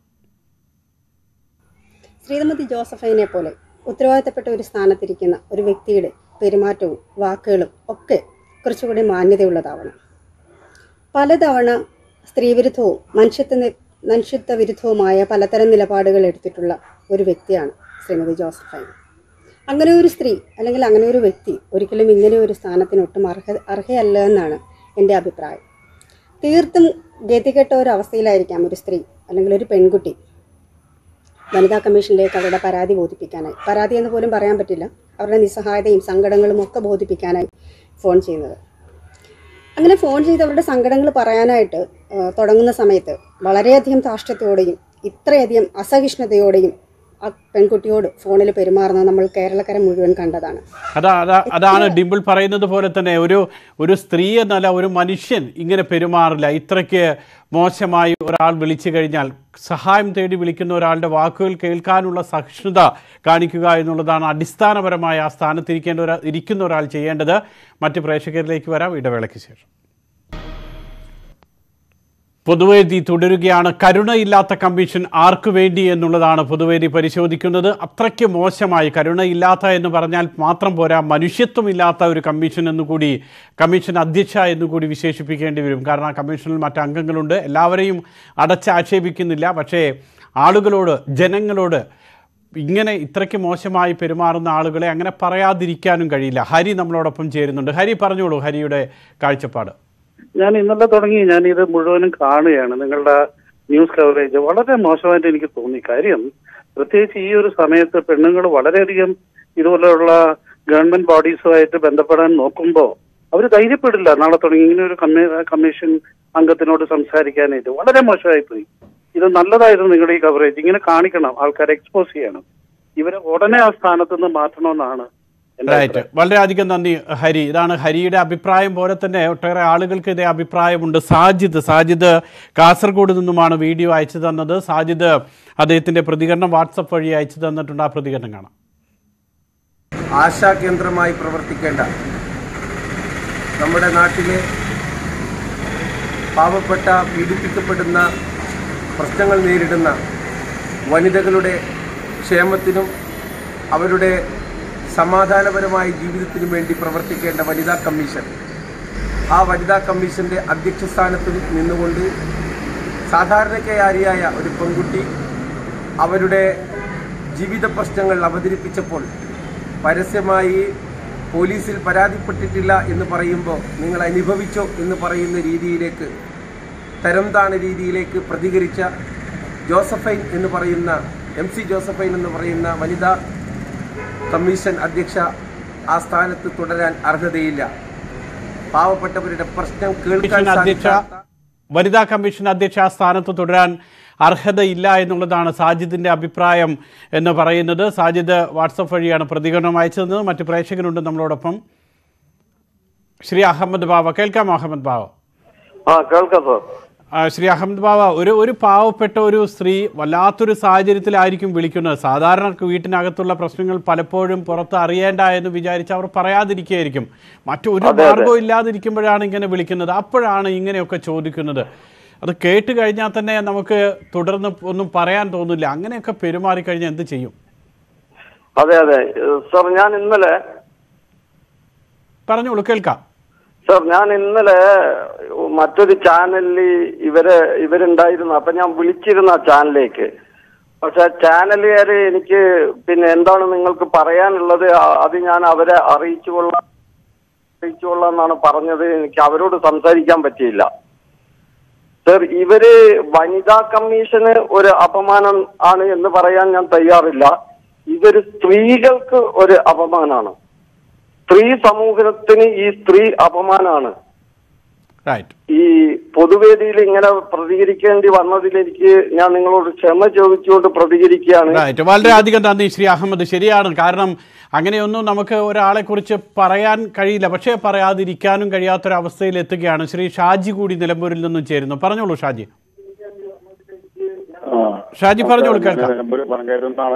N: ശ്രീമതി ജോസഫൈനെ പോലെ ഉത്തരവാദിത്തപ്പെട്ട ഒരു സ്ഥാനത്തിരിക്കുന്ന ഒരു വ്യക്തിയുടെ പെരുമാറ്റവും വാക്കുകളും ഒക്കെ കുറച്ചുകൂടി മാന്യതയുള്ളതാവണം പലതവണ സ്ത്രീവിരുദ്ധവും മനുഷ്യത്വ മനുഷ്യത്വ വിരുദ്ധവുമായ പലതരം നിലപാടുകൾ എടുത്തിട്ടുള്ള ഒരു വ്യക്തിയാണ് ശ്രീമതി ജോസഫൈൻ അങ്ങനെ ഒരു സ്ത്രീ അല്ലെങ്കിൽ അങ്ങനെ ഒരു വ്യക്തി ഒരിക്കലും ഇങ്ങനെ ഒരു സ്ഥാനത്തിന് ഒട്ടും അർഹ അർഹയല്ല എന്നാണ് എൻ്റെ അഭിപ്രായം തീർത്തും ഗതികെട്ട ഒരു അവസ്ഥയിലായിരിക്കാം ഒരു സ്ത്രീ അല്ലെങ്കിൽ ഒരു പെൺകുട്ടി വനിതാ കമ്മീഷനിലേക്ക് അവരുടെ പരാതി ബോധിപ്പിക്കാനായി പരാതി എന്ന് പോലും പറയാൻ പറ്റില്ല അവരുടെ നിസ്സഹായതയും സങ്കടങ്ങളും ഒക്കെ ബോധിപ്പിക്കാനായി ഫോൺ ചെയ്യുന്നത് അങ്ങനെ ഫോൺ ചെയ്ത് അവരുടെ സങ്കടങ്ങൾ പറയാനായിട്ട് ആ, തുടങ്ങുന്ന സമയത്ത് വളരെയധികം ധാർഷ്ട്യത്തോടെയും ഇത്രയധികം അസഹിഷ്ണുതയോടെയും ആ പെൺകുട്ടിയോട് ഫോണിൽ പെരുമാറുന്നത് നമ്മൾ കേരളക്കര മുഴുവൻ കണ്ടതാണ്
A: അതാ അതാ അതാണ് ഡിംപിൾ പറയുന്നത് പോലെ തന്നെ ഒരു ഒരു സ്ത്രീ എന്നല്ല ഒരു മനുഷ്യൻ ഇങ്ങനെ പെരുമാറില്ല ഇത്രയ്ക്ക് മോശമായി ഒരാൾ വിളിച്ചു കഴിഞ്ഞാൽ സഹായം തേടി വിളിക്കുന്ന ഒരാളുടെ വാക്കുകൾ കേൾക്കാനുള്ള സഹിഷ്ണുത കാണിക്കുക എന്നുള്ളതാണ് അടിസ്ഥാനപരമായ ആ സ്ഥാനത്തിരിക്കേണ്ട ഒരാ ഇരിക്കുന്ന ഒരാൾ ചെയ്യേണ്ടത് മറ്റ് പ്രേക്ഷകരിലേക്ക് വരാം ഇടവേളയ്ക്ക് ശേഷം പൊതുവേദി തുടരുകയാണ് കരുണയില്ലാത്ത കമ്മീഷൻ ആർക്കു വേണ്ടി എന്നുള്ളതാണ് പൊതുവേദി പരിശോധിക്കുന്നത് അത്രയ്ക്ക് മോശമായി കരുണയില്ലാത്ത എന്ന് പറഞ്ഞാൽ മാത്രം പോരാ മനുഷ്യത്വമില്ലാത്ത ഒരു കമ്മീഷൻ എന്നുകൂടി കമ്മീഷൻ അധ്യക്ഷ എന്നുകൂടി വിശേഷിപ്പിക്കേണ്ടി വരും കാരണം ആ കമ്മീഷനിൽ മറ്റ് അംഗങ്ങളുണ്ട് എല്ലാവരെയും അടച്ചാക്ഷേപിക്കുന്നില്ല പക്ഷേ ആളുകളോട് ജനങ്ങളോട് ഇങ്ങനെ ഇത്രയ്ക്ക് മോശമായി പെരുമാറുന്ന ആളുകളെ അങ്ങനെ പറയാതിരിക്കാനും കഴിയില്ല ഹരി നമ്മളോടൊപ്പം ചേരുന്നുണ്ട് ഹരി പറഞ്ഞോളൂ ഹരിയുടെ കാഴ്ചപ്പാട്
O: ഞാൻ ഇന്നലെ തുടങ്ങി ഞാൻ ഇത് മുഴുവനും കാണുകയാണ് നിങ്ങളുടെ ന്യൂസ് കവറേജ് വളരെ മോശമായിട്ട് എനിക്ക് തോന്നി കാര്യം പ്രത്യേകിച്ച് ഈ ഒരു സമയത്ത് പെണ്ണുങ്ങൾ വളരെയധികം ഇതുപോലെയുള്ള ഗവൺമെന്റ് ബോഡീസുമായിട്ട് ബന്ധപ്പെടാൻ നോക്കുമ്പോൾ അവർ ധൈര്യപ്പെടില്ല നാളെ തുടങ്ങി ഇങ്ങനെ ഒരു കമ്മീ കമ്മീഷൻ അംഗത്തിനോട് സംസാരിക്കാനായിട്ട് വളരെ മോശമായി പോയി ഇത് നല്ലതായിരുന്നു നിങ്ങളുടെ ഈ കവറേജ് ഇങ്ങനെ കാണിക്കണം ആൾക്കാരെ എക്സ്പോസ് ചെയ്യണം ഇവരെ ഉടനെ ആ സ്ഥാനത്ത് നിന്ന് മാറ്റണമെന്നാണ് എന്റെ
A: റൈറ്റ് വളരെയധികം നന്ദി ഹരി ഇതാണ് ഹരിയുടെ അഭിപ്രായം പോലെ തന്നെ ഒട്ടേറെ ആളുകൾക്ക് ഇതേ അഭിപ്രായമുണ്ട് സാജിദ് സാജിദ് കാസർഗോഡ് നിന്നുമാണ് വീഡിയോ അയച്ചു തന്നത് സാജിദ് അദ്ദേഹത്തിന്റെ പ്രതികരണം വാട്സപ്പ് വഴി അയച്ചു തന്നിട്ടുണ്ട് ആ പ്രതികരണം കാണാം
P: ആശാ കേന്ദ്രമായി പ്രവർത്തിക്കേണ്ട നമ്മുടെ നാട്ടിലെ പാവപ്പെട്ട പീഡിപ്പിക്കപ്പെടുന്ന പ്രശ്നങ്ങൾ നേരിടുന്ന വനിതകളുടെ ക്ഷേമത്തിനും അവരുടെ സമാധാനപരമായ ജീവിതത്തിനും വേണ്ടി പ്രവർത്തിക്കേണ്ട വനിതാ കമ്മീഷൻ ആ വനിതാ കമ്മീഷന്റെ അധ്യക്ഷ സ്ഥാനത്ത് നിന്നുകൊണ്ട് സാധാരണക്കാരിയായ ഒരു പെൺകുട്ടി അവരുടെ ജീവിത പ്രശ്നങ്ങൾ അവതരിപ്പിച്ചപ്പോൾ പരസ്യമായി പോലീസിൽ പരാതിപ്പെട്ടിട്ടില്ല എന്ന് പറയുമ്പോൾ നിങ്ങൾ അനുഭവിച്ചോ എന്ന് പറയുന്ന രീതിയിലേക്ക് തരം താണ രീതിയിലേക്ക് പ്രതികരിച്ച ജോസഫൈൻ എന്ന് പറയുന്ന എം സി ജോസഫൈൻ എന്ന് പറയുന്ന വനിതാ കമ്മീഷൻ അധ്യക്ഷ ആ സ്ഥാനത്ത് തുടരാൻ അർഹതയില്ല പാവപ്പെട്ടവരുടെ പ്രശ്നം കേൾക്കാൻ
A: കമ്മീഷൻ അധ്യക്ഷ
P: സാധിക്കാത്ത
A: വനിതാ കമ്മീഷൻ അധ്യക്ഷ ആ സ്ഥാനത്ത് തുടരാൻ അർഹതയില്ല എന്നുള്ളതാണ് സാജിദിന്റെ അഭിപ്രായം എന്ന് പറയുന്നത് സാജിദ് വാട്സപ്പ് വഴിയാണ് പ്രതികരണം അയച്ചത് മറ്റ് പ്രേക്ഷകരുണ്ട് നമ്മളോടൊപ്പം ശ്രീ അഹമ്മദ് ബാവ കേൾക്കാം അഹമ്മദ് ബാവ
Q: ആ കേൾക്കാം സാർ
A: ആ, ശ്രീ അഹമ്മദ് ബാവ ഒരു ഒരു പാവപ്പെട്ട ഒരു സ്ത്രീ വല്ലാത്തൊരു സാഹചര്യത്തിലായിരിക്കും വിളിക്കുന്നത് സാധാരണ വീട്ടിനകത്തുള്ള പ്രശ്നങ്ങൾ പലപ്പോഴും പുറത്ത് അറിയേണ്ട എന്ന് വിചാരിച്ച് അവർ പറയാതിരിക്കുകയായിരിക്കും മറ്റൊരു
Q: അതെ, അതെ.
A: മാർഗവും ഇല്ലാതിരിക്കുമ്പോഴാണ് ഇങ്ങനെ വിളിക്കുന്നത് അപ്പോഴാണ് ഇങ്ങനെയൊക്കെ ചോദിക്കുന്നത് അത് കേട്ട് കഴിഞ്ഞാൽ തന്നെ നമുക്ക് തുടർന്ന് ഒന്നും പറയാൻ തോന്നില്ല അങ്ങനെയൊക്കെ പെരുമാറി കഴിഞ്ഞാൽ എന്ത് ചെയ്യും
Q: അതെ അതെ ഏഹ് സാർ ഞാൻ ഇന്നലെ
A: പറഞ്ഞോളൂ കേൾക്കാം
Q: സാർ ഞാൻ ഇന്നലെ മറ്റൊരു ചാനലിൽ ഇവര് ഇവരുണ്ടായിരുന്നു അപ്പൊ ഞാൻ വിളിച്ചിരുന്നു ആ ചാനലിലേക്ക് പക്ഷെ ചാനലുകാര് എനിക്ക് പിന്നെ എന്താണ് നിങ്ങൾക്ക് പറയാനുള്ളത് ആ- അത് ഞാൻ അവരെ അറിയിച്ചുകൊള്ളാം അറിയിച്ചുകൊള്ളാം എന്നാണ് പറഞ്ഞത് എനിക്ക് അവരോട് സംസാരിക്കാൻ പറ്റിയില്ല സർ ഇവര് വനിതാ കമ്മീഷന് ഒരു അപമാനം ആണ് എന്ന് പറയാൻ ഞാൻ തയ്യാറില്ല ഇതൊരു സ്ത്രീകൾക്ക് ഒരു അപമാനമാണ് സ്ത്രീ സമൂഹത്തിന് ഈ സ്ത്രീ അപമാനമാണ്
A: റൈറ്റ്
Q: ഈ പൊതുവേദിയിൽ ഇങ്ങനെ പ്രതികരിക്കേണ്ടി വന്നതിൽ എനിക്ക് ഞാൻ നിങ്ങളോട് ക്ഷമ ചോദിച്ചുകൊണ്ട് പ്രതികരിക്കുകയാണ്
A: റൈറ്റ് വളരെയധികം നന്ദി ശ്രീ അഹമ്മദ് ശരിയാണ് കാരണം അങ്ങനെയൊന്നും നമുക്ക് ഒരാളെ കുറിച്ച് പറയാൻ കഴിയില്ല പക്ഷേ പറയാതിരിക്കാനും കഴിയാത്തൊരവസ്ഥയിൽ എത്തുകയാണ് ശ്രീ ഷാജി കൂടി നിലമ്പൂരിൽ നിന്നും ചേരുന്നു പറഞ്ഞോളൂ ഷാജി ഷാജി പറഞ്ഞോളൂ കേൾക്കാം
J: പറഞ്ഞാണ്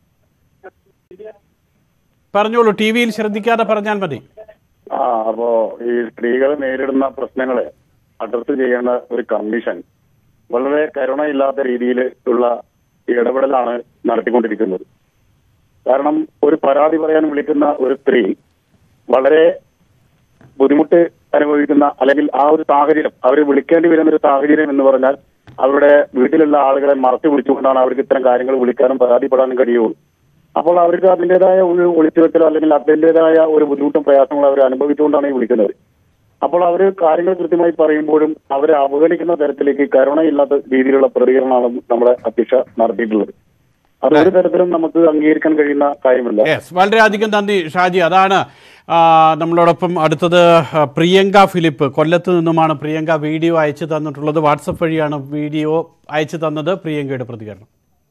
A: പറഞ്ഞോളൂ ടി വിയിൽ ശ്രദ്ധിക്കാതെ പറഞ്ഞാൽ മതി
J: ആ അപ്പോ ഈ സ്ത്രീകൾ നേരിടുന്ന പ്രശ്നങ്ങളെ അഡ്രസ് ചെയ്യേണ്ട ഒരു കമ്മീഷൻ വളരെ കരുണയില്ലാത്ത രീതിയിൽ ഉള്ള ഇടപെടലാണ് നടത്തിക്കൊണ്ടിരിക്കുന്നത് കാരണം ഒരു പരാതി പറയാൻ വിളിക്കുന്ന ഒരു സ്ത്രീ വളരെ ബുദ്ധിമുട്ട് അനുഭവിക്കുന്ന അല്ലെങ്കിൽ ആ ഒരു സാഹചര്യം അവർ വിളിക്കേണ്ടി വരുന്ന ഒരു സാഹചര്യം എന്ന് പറഞ്ഞാൽ അവരുടെ വീട്ടിലുള്ള ആളുകളെ മറച്ചു പിടിച്ചുകൊണ്ടാണ് അവർക്ക് ഇത്തരം കാര്യങ്ങൾ വിളിക്കാനും പരാതിപ്പെടാനും കഴിയുള്ളൂ അപ്പോൾ അവർക്ക് അതിൻ്റെതായ ഒരു ഒളിച്ചുവെക്കലോ അല്ലെങ്കിൽ അതിൻ്റെതായ ഒരു ബുദ്ധിമുട്ടും പ്രയാസങ്ങളും അവർ അനുഭവിച്ചുകൊണ്ടാണ് ഈ വിളിക്കുന്നത് അപ്പോൾ അവർ കാര്യങ്ങൾ കൃത്യമായി പറയുമ്പോഴും അവരെ അവഗണിക്കുന്ന തരത്തിലേക്ക് കരുണയില്ലാത്ത രീതിയിലുള്ള പ്രതികരണമാണ് നമ്മുടെ അധ്യക്ഷ നടത്തിയിട്ടുള്ളത് അത് ഒരു തരത്തിലും നമുക്ക് അംഗീകരിക്കാൻ കഴിയുന്ന കാര്യമല്ല
A: യെസ് വളരെയധികം നന്ദി ഷാജി അതാണ് ആ, നമ്മളോടൊപ്പം അടുത്തത് ആ, പ്രിയങ്ക ഫിലിപ്പ് കൊല്ലത്ത് നിന്നുമാണ് പ്രിയങ്ക വീഡിയോ അയച്ചു തന്നിട്ടുള്ളത് വാട്സപ്പ് വഴിയാണ് വീഡിയോ അയച്ചു തന്നത് പ്രിയങ്കയുടെ പ്രതികരണം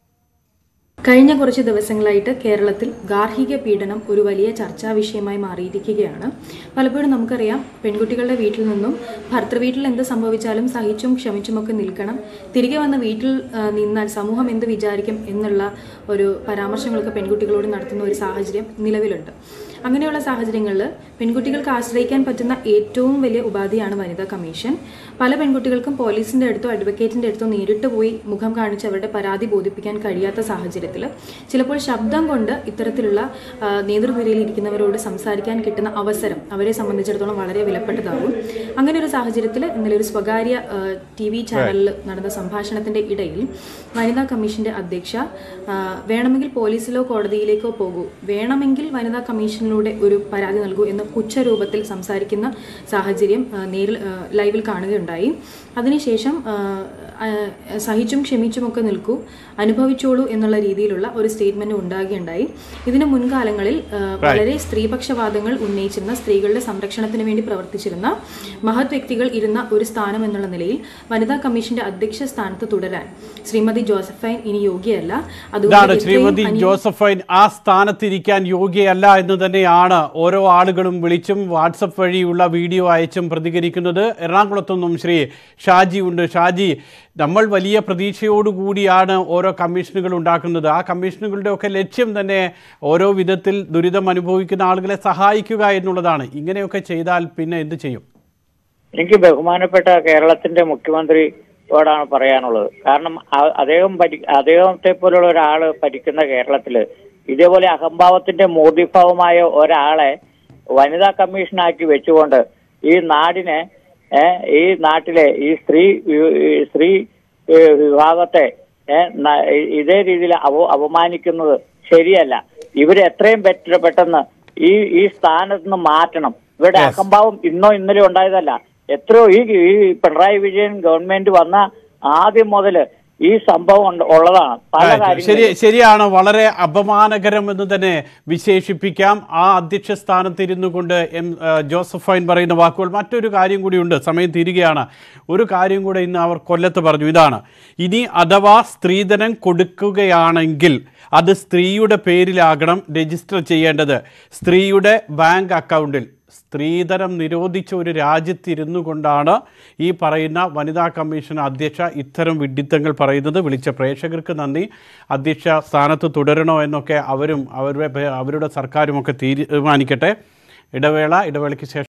R: കഴിഞ്ഞ കുറച്ച് ദിവസങ്ങളായിട്ട് കേരളത്തിൽ ഗാർഹിക പീഡനം ഒരു വലിയ ചർച്ചാ വിഷയമായി മാറിയിരിക്കുകയാണ് പലപ്പോഴും നമുക്കറിയാം പെൺകുട്ടികളുടെ വീട്ടിൽ നിന്നും ഭർത്തൃ വീട്ടിൽ എന്ത് സംഭവിച്ചാലും സഹിച്ചും ക്ഷമിച്ചുമൊക്കെ നിൽക്കണം തിരികെ വന്ന വീട്ടിൽ ആ, നിന്നാൽ സമൂഹം എന്ത് വിചാരിക്കും എന്നുള്ള ഒരു പരാമർശങ്ങളൊക്കെ പെൺകുട്ടികളോട് നടത്തുന്ന ഒരു സാഹചര്യം നിലവിലുണ്ട് അങ്ങനെയുള്ള സാഹചര്യങ്ങളിൽ പെൺകുട്ടികൾക്ക് ആശ്രയിക്കാൻ പറ്റുന്ന ഏറ്റവും വലിയ ഉപാധിയാണ് വനിതാ കമ്മീഷൻ പല പെൺകുട്ടികൾക്കും പോലീസിന്റെ അടുത്തോ അഡ്വക്കേറ്റിന്റെ അടുത്തോ നേരിട്ട് പോയി മുഖം കാണിച്ച് അവരുടെ പരാതി ബോധിപ്പിക്കാൻ കഴിയാത്ത സാഹചര്യത്തിൽ ചിലപ്പോൾ ശബ്ദം കൊണ്ട് ഇത്തരത്തിലുള്ള ആ, നേതൃനിരയിൽ ഇരിക്കുന്നവരോട് സംസാരിക്കാൻ കിട്ടുന്ന അവസരം അവരെ സംബന്ധിച്ചിടത്തോളം വളരെ വിലപ്പെട്ടതാകും അങ്ങനെ ഒരു സാഹചര്യത്തിൽ ഇന്നലെ ഒരു സ്വകാര്യ ടി വി ചാനലിൽ നടന്ന സംഭാഷണത്തിന്റെ ഇടയിൽ വനിതാ കമ്മീഷന്റെ അധ്യക്ഷ ആ, വേണമെങ്കിൽ പോലീസിലോ കോടതിയിലേക്കോ പോകൂ വേണമെങ്കിൽ വനിതാ കമ്മീഷനിലൂടെ ഒരു പരാതി നൽകൂ എന്ന് ഉച്ചരൂപത്തിൽ സംസാരിക്കുന്ന സാഹചര്യം ആ, നേരിൽ ആ, ലൈവിൽ കാണുകയുണ്ടായി അതിനുശേഷം ആ, ആ, സഹിച്ചും ക്ഷമിച്ചുമൊക്കെ നിൽക്കൂ അനുഭവിച്ചോളൂ എന്നുള്ള രീതിയിലുള്ള ഒരു സ്റ്റേറ്റ്മെന്റ് ഉണ്ടാകുകയുണ്ടായി ഇതിന് മുൻകാലങ്ങളിൽ ആ, വളരെ സ്ത്രീപക്ഷവാദങ്ങൾ ഉന്നയിച്ചിരുന്ന സ്ത്രീകളുടെ സംരക്ഷണത്തിന് വേണ്ടി പ്രവർത്തിച്ചിരുന്ന മഹത് വ്യക്തികൾ ഇരുന്ന ഒരു സ്ഥാനം എന്നുള്ള നിലയിൽ വനിതാ കമ്മീഷന്റെ അധ്യക്ഷ സ്ഥാനത്ത് തുടരാൻ ശ്രീമതി ജോസഫൈൻ ഇനി യോഗ്യയല്ല
A: ഇതാണ്
R: എത്രയും
A: ശ്രീമതി
R: അനി-
A: ജോസഫൈൻ ആ സ്ഥാനത്തിരിക്കാൻ യോഗ്യയല്ല എന്ന് തന്നെയാണ് ഓരോ ആളുകളും വിളിച്ചും വാട്സപ്പ് വഴിയുള്ള വീഡിയോ അയച്ചും പ്രതികരിക്കുന്നത് എറണാകുളത്തു നിന്നും ശ്രീ ഷാജി ഉണ്ട് ഷാജി നമ്മൾ വലിയ പ്രതീക്ഷയോടുകൂടിയാണ് ഓരോ കമ്മീഷനുകൾ ഉണ്ടാക്കുന്നത് ആ കമ്മീഷനുകളുടെ ഒക്കെ ലക്ഷ്യം തന്നെ ഓരോ വിധത്തിൽ ദുരിതം അനുഭവിക്കുന്ന ആളുകളെ സഹായിക്കുക എന്നുള്ളതാണ് ഇങ്ങനെയൊക്കെ ചെയ്താൽ പിന്നെ എന്ത് ചെയ്യും
S: എനിക്ക് ബഹുമാനപ്പെട്ട കേരളത്തിന്റെ മുഖ്യമന്ത്രിയോടാണ് പറയാനുള്ളത് കാരണം അ- അദ്ദേഹം ഭരി അദ്ദേഹത്തെ പോലുള്ള ഒരാള് ഭരിക്കുന്ന കേരളത്തില് ഇതേപോലെ അഹംഭാവത്തിന്റെ മൂർത്തിഭാവമായ ഒരാളെ വനിതാ കമ്മീഷനാക്കി വെച്ചുകൊണ്ട് ഈ നാടിനെ ഏഹ്, ഈ നാട്ടിലെ ഈ സ്ത്രീ വി- ഈ സ്ത്രീ ഏഹ്, വിഭാഗത്തെ ഏഹ്, ന- ഇതേ രീതിയിൽ അവ അപമാനിക്കുന്നത് ശരിയല്ല ഇവര് എത്രയും പെട്ട പെട്ടെന്ന് ഈ ഈ സ്ഥാനത്ത് നിന്ന് മാറ്റണം ഇവരുടെ അഹംഭാവം ഇന്നോ ഇന്നലെ ഉണ്ടായതല്ല എത്രയോ ഈ ഈ പിണറായി വിജയൻ ഗവൺമെന്റ് വന്ന ആദ്യം മുതല് ഈ സംഭവം ഉണ്ട്- ഉള്ളതാണ് പല
A: Right. ശരി
S: കാര്യങ്ങളും
A: ശരിയാണ് വളരെ അപമാനകരം എന്ന് തന്നെ വിശേഷിപ്പിക്കാം ആ അധ്യക്ഷ സ്ഥാനത്തിരുന്നു കൊണ്ട് എം ആ, ജോസഫൈൻ പറയുന്ന വാക്കുകൾ മറ്റൊരു കാര്യം കൂടിയുണ്ട് സമയം തീരുകയാണ് ഒരു കാര്യം കൂടെ ഇന്ന് അവർ കൊല്ലത്ത് പറഞ്ഞു ഇതാണ് ഇനി അഥവാ സ്ത്രീധനം കൊടുക്കുകയാണെങ്കിൽ അത് സ്ത്രീയുടെ പേരിലാകണം രജിസ്റ്റർ ചെയ്യേണ്ടത് സ്ത്രീയുടെ ബാങ്ക് അക്കൗണ്ടിൽ സ്ത്രീധനം നിരോധിച്ച ഒരു രാജ്യത്തിരുന്നു കൊണ്ടാണ് ഈ പറയുന്ന വനിതാ കമ്മീഷൻ അധ്യക്ഷ ഇത്തരം വിഡിത്തങ്ങൾ പറയുന്നത് വിളിച്ച പ്രേക്ഷകർക്ക് നന്ദി അധ്യക്ഷ സ്ഥാനത്ത് തുടരണോ എന്നൊക്കെ അവരും അവരുടെ അവരുടെ സർക്കാരുമൊക്കെ തീരുമാനിക്കട്ടെ ഇടവേള ഇടവേളയ്ക്ക് ശേഷം